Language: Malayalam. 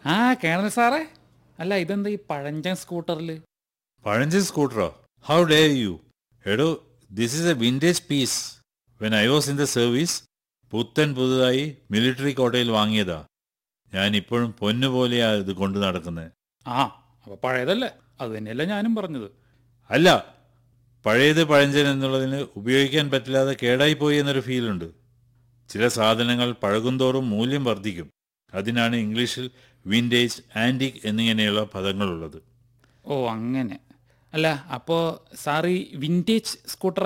ആ കേണൽ സാറേ അല്ല ഇതെന്താ ഈ പഴഞ്ചൻ സ്കൂട്ടറിൽ പഴഞ്ചൻ സ്കൂട്ടറോ ഹൗ ഡേ യു എടോ this is a vintage piece when I was in the service പുത്തൻ പുതുതായി മിലിറ്ററി കോട്ടയിൽ വാങ്ങിയതാ ഞാൻ ഇപ്പോഴും പൊന്നുപോലെയാ ഇത് കൊണ്ടു നടക്കുന്നത് ആ അപ്പോൾ പഴയതല്ലേ അത് തന്നെയല്ല ഞാനും പറഞ്ഞത് അല്ല പഴയത് പഴഞ്ചൻ എന്നുള്ളതിന് ഉപയോഗിക്കാൻ പറ്റില്ലാതെ കേടായിപ്പോയി എന്നൊരു ഫീലുണ്ട് ചില സാധനങ്ങൾ പഴകുന്തോറും മൂല്യം വർദ്ധിക്കും അതിനാണ് ഇംഗ്ലീഷിൽ വിൻറ്റേജ് ആൻറ്റിക് എന്നിങ്ങനെയുള്ള പദങ്ങളുള്ളത് ഓ അങ്ങനെ അല്ല അപ്പോൾ സാർ ഈ വിൻറ്റേജ് സ്കൂട്ടർ